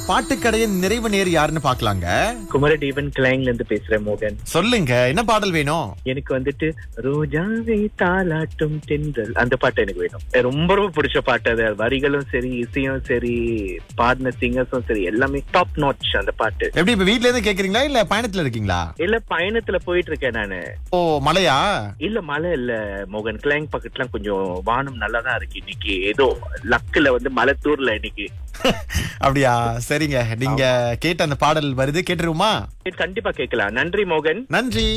பாட்டுக்கடையின் நிறைவு நேர் யாருன்னு பாக்கலாங்க குமரதேவன் கிளைங்ல இருந்து பேசுறேன் மோகன் சொல்லுங்க என்ன பாடல் வேணும் எனக்கு வந்துட்டு ரோஜாவை தாலாட்டும் தென்றல் அந்த பாட்டு எனக்கு வேணும் எனக்கு ரொம்ப ரொம்ப பிடிச்ச பாட்டு அது வரிகளும் சரி இசையும் சரி பாடின சிங்கர்ஸும் சரி எல்லாமே டாப் நாட்ச் அந்த பாட்டு எப்படி இப்ப வீட்ல இருந்து கேக்குறீங்களா இல்ல பயணத்துல இருக்கீங்களா இல்ல பயணத்துல போயிட்டு இருக்கேன் நானு ஓ மலையா இல்ல மழை இல்ல மோகன் கிளைங் பக்கத்துல கொஞ்சம் வானம் நல்லா தான் இருக்கு இன்னைக்கு ஏதோ லக்குல வந்து மலை தூர்ல இன்னைக்கு அப்படியா சரிங்க நீங்க கேட்ட அந்த பாடல் வருது கேட்டுருவோமா கண்டிப்பா கேட்கலாம் நன்றி மோகன் நன்றி